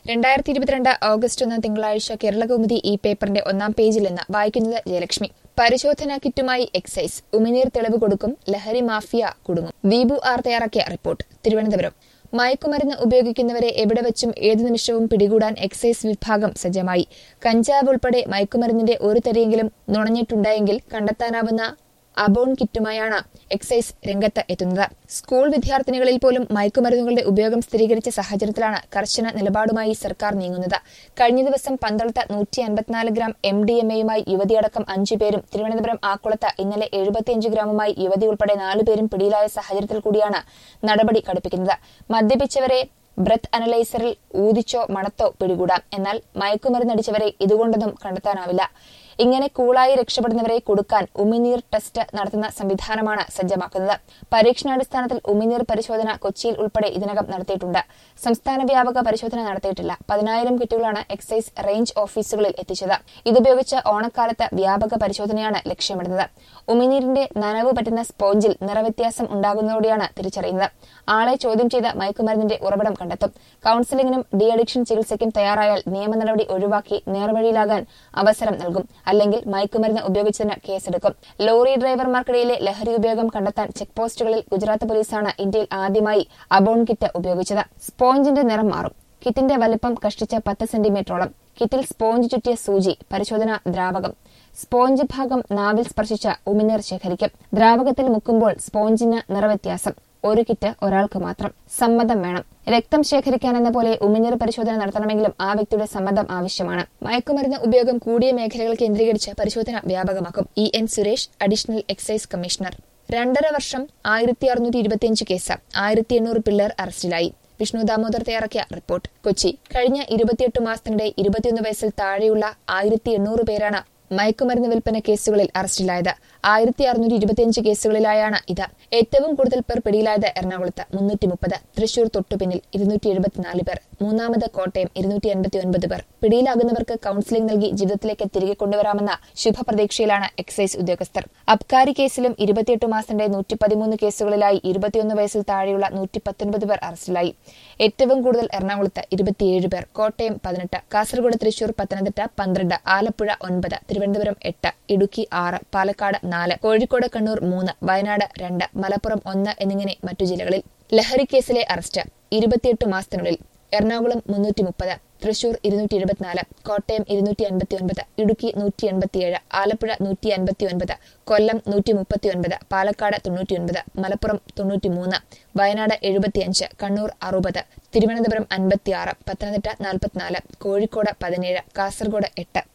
രണ്ടായിരത്തി ഇരുപത്തിരണ്ട് ഓഗസ്റ്റ് ഒന്ന് തിങ്കളാഴ്ച കേരളകൗമുദി ഈ പേപ്പറിന്റെ ഒന്നാം പേജിൽ നിന്ന് വായിക്കുന്നത് ജയലക്ഷ്മി പരിശോധനാ കിറ്റുമായി എക്സൈസ് ഉമിനീർ തെളിവ് കൊടുക്കും ലഹരി മാഫിയ കുടുങ്ങും ദീപു ആർ തയ്യാറാക്കിയ റിപ്പോർട്ട് തിരുവനന്തപുരം മയക്കുമരുന്ന് ഉപയോഗിക്കുന്നവരെ എവിടെ വെച്ചും ഏതു നിമിഷവും പിടികൂടാൻ എക്സൈസ് വിഭാഗം സജ്ജമായി കഞ്ചാവ് ഉൾപ്പെടെ മയക്കുമരുന്നിന്റെ ഒരു തരിയെങ്കിലും നുണഞ്ഞിട്ടുണ്ടായെങ്കിൽ കണ്ടെത്താനാവുന്ന അബോൺ കിറ്റുമായാണ് എക്സൈസ് രംഗത്ത് എത്തുന്നത് സ്കൂൾ വിദ്യാർത്ഥിനികളിൽ പോലും മയക്കുമരുന്നുകളുടെ ഉപയോഗം സ്ഥിരീകരിച്ച സാഹചര്യത്തിലാണ് കർശന നിലപാടുമായി സർക്കാർ നീങ്ങുന്നത് കഴിഞ്ഞ ദിവസം പന്തളത്ത് നൂറ്റി അൻപത്തിനാല് ഗ്രാം എം ഡി എം എയുമായി യുവതിയടക്കം അഞ്ചു പേരും തിരുവനന്തപുരം ആക്കുളത്ത് ഇന്നലെ എഴുപത്തിയഞ്ച് ഗ്രാമുമായി യുവതി ഉൾപ്പെടെ നാലുപേരും പിടിയിലായ സാഹചര്യത്തിൽ കൂടിയാണ് നടപടി കടുപ്പിക്കുന്നത് മദ്യപിച്ചവരെ ബ്രത്ത് അനലൈസറിൽ ഊതിച്ചോ മണത്തോ പിടികൂടാം എന്നാൽ മയക്കുമരുന്നടിച്ചവരെ ഇതുകൊണ്ടൊന്നും കണ്ടെത്താനാവില്ല ഇങ്ങനെ കൂളായി രക്ഷപ്പെടുന്നവരെ കൊടുക്കാൻ ഉമിനീർ ടെസ്റ്റ് നടത്തുന്ന സംവിധാനമാണ് സജ്ജമാക്കുന്നത് പരീക്ഷണാടിസ്ഥാനത്തിൽ ഉമിനീർ പരിശോധന കൊച്ചിയിൽ ഉൾപ്പെടെ ഇതിനകം നടത്തിയിട്ടുണ്ട് സംസ്ഥാന വ്യാപക പരിശോധന നടത്തിയിട്ടില്ല പതിനായിരം കിറ്റുകളാണ് എക്സൈസ് റേഞ്ച് ഓഫീസുകളിൽ എത്തിച്ചത് ഇതുപയോഗിച്ച് ഓണക്കാലത്ത് വ്യാപക പരിശോധനയാണ് ലക്ഷ്യമിടുന്നത് ഉമിനീരിന്റെ നനവ് പറ്റുന്ന സ്പോഞ്ചിൽ നിറവ്യത്യാസം ഉണ്ടാകുന്നതോടെയാണ് തിരിച്ചറിയുന്നത് ആളെ ചോദ്യം ചെയ്ത് മയക്കുമരുന്നിന്റെ ഉറവിടം കണ്ടെത്തും കൌൺസിലിംഗിനും ഡി അഡിക്ഷൻ ചികിത്സയ്ക്കും തയ്യാറായാൽ നിയമ നടപടി ഒഴിവാക്കി നേർവഴിയിലാകാൻ അവസരം നൽകും അല്ലെങ്കിൽ മയക്കുമരുന്ന് ഉപയോഗിച്ചതിന് കേസെടുക്കും ലോറി ഡ്രൈവർമാർക്കിടയിലെ ലഹരി ഉപയോഗം കണ്ടെത്താൻ ചെക്ക് പോസ്റ്റുകളിൽ ഗുജറാത്ത് പോലീസാണ് ഇന്ത്യയിൽ ആദ്യമായി അബോൺ കിറ്റ് ഉപയോഗിച്ചത് സ്പോഞ്ചിന്റെ നിറം മാറും കിറ്റിന്റെ വലിപ്പം കഷ്ടിച്ച് പത്ത് സെന്റിമീറ്ററോളം കിറ്റിൽ സ്പോഞ്ച് ചുറ്റിയ സൂചി പരിശോധന ദ്രാവകം സ്പോഞ്ച് ഭാഗം നാവിൽ സ്പർശിച്ച ഉമിനീർ ശേഖരിക്കും ദ്രാവകത്തിൽ മുക്കുമ്പോൾ സ്പോഞ്ചിന് നിറവ്യത്യാസം ഒരു കിറ്റ് ഒരാൾക്ക് മാത്രം സമ്മതം വേണം രക്തം ശേഖരിക്കാനെന്ന പോലെ ഉമിനീർ പരിശോധന നടത്തണമെങ്കിലും ആ വ്യക്തിയുടെ സമ്മതം ആവശ്യമാണ് മയക്കുമരുന്ന് ഉപയോഗം കൂടിയ മേഖലകൾ കേന്ദ്രീകരിച്ച് പരിശോധന വ്യാപകമാക്കും E N Suresh additional excise commissioner രണ്ടര വർഷം ആയിരത്തി അറുന്നൂറ്റി ഇരുപത്തിയഞ്ച് കേസ് ആയിരത്തി എണ്ണൂറ് പിള്ളേർ അറസ്റ്റിലായി വിഷ്ണു ദാമോദർ തയ്യാറാക്കിയ റിപ്പോർട്ട് കൊച്ചി കഴിഞ്ഞ ഇരുപത്തിയെട്ട് മാസത്തിനിടെ ഇരുപത്തിയൊന്ന് വയസ്സിൽ താഴെയുള്ള ആയിരത്തി എണ്ണൂറ് പേരാണ് മയക്കുമരുന്ന് വിൽപ്പന കേസുകളിൽ അറസ്റ്റിലായത് ആയിരത്തി അറുന്നൂറ്റി ഇരുപത്തിയഞ്ച് കേസുകളിലായാണ് ഇത് ഏറ്റവും കൂടുതൽ പേർ പിടിയിലായത് എറണാകുളത്ത് മുന്നൂറ്റി മുപ്പത് തൃശൂർ തൊട്ടുപിന്നിൽ ഇരുന്നൂറ്റി എഴുപത്തിനാല് പേർ മൂന്നാമത് കോട്ടയം ഇരുന്നൂറ്റി എൺപത്തി ഒൻപത് പേർ പിടിയിലാകുന്നവർക്ക് കൌൺസിലിംഗ് നൽകി ജീവിതത്തിലേക്ക് തിരികെ കൊണ്ടുവരാമെന്ന ശുഭപ്രതീക്ഷയിലാണ് എക്സൈസ് ഉദ്യോഗസ്ഥർ അബ്കാരി കേസിലും ഇരുപത്തിയെട്ട് മാസത്തിന്റെ നൂറ്റി പതിമൂന്ന് കേസുകളിലായി ഇരുപത്തിയൊന്ന് വയസ്സിൽ താഴെയുള്ള നൂറ്റി പത്തൊൻപത് പേർ അറസ്റ്റിലായി ഏറ്റവും കൂടുതൽ എറണാകുളത്ത് ഇരുപത്തിയേഴ് പേർ കോട്ടയം പതിനെട്ട് കാസർഗോഡ് തൃശൂർ പത്തനംതിട്ട പന്ത്രണ്ട് ആലപ്പുഴ ഒൻപത് തിരുവനന്തപുരം എട്ട് ഇടുക്കി ആറ് പാലക്കാട് നാല് കോഴിക്കോട് കണ്ണൂർ മൂന്ന് വയനാട് രണ്ട് മലപ്പുറം ഒന്ന് എന്നിങ്ങനെ മറ്റു ജില്ലകളിൽ ലഹരി കേസിലെ അറസ്റ്റ് ഇരുപത്തിയെട്ട് മാസത്തിനുള്ളിൽ എറണാകുളം മുന്നൂറ്റി മുപ്പത് തൃശൂർ ഇരുന്നൂറ്റി എഴുപത്തിനാല് കോട്ടയം ഇരുന്നൂറ്റി അൻപത്തി ഒൻപത് ഇടുക്കി നൂറ്റി എൺപത്തിയേഴ് ആലപ്പുഴ നൂറ്റി അൻപത്തി ഒൻപത് കൊല്ലം നൂറ്റി മുപ്പത്തി ഒൻപത് പാലക്കാട് തൊണ്ണൂറ്റിയൊൻപത് മലപ്പുറം തൊണ്ണൂറ്റിമൂന്ന് വയനാട് എഴുപത്തിയഞ്ച് കണ്ണൂർ അറുപത് തിരുവനന്തപുരം അൻപത്തിയാറ് പത്തനംതിട്ട നാൽപ്പത്തിനാല് കോഴിക്കോട് പതിനേഴ് കാസർഗോഡ് എട്ട്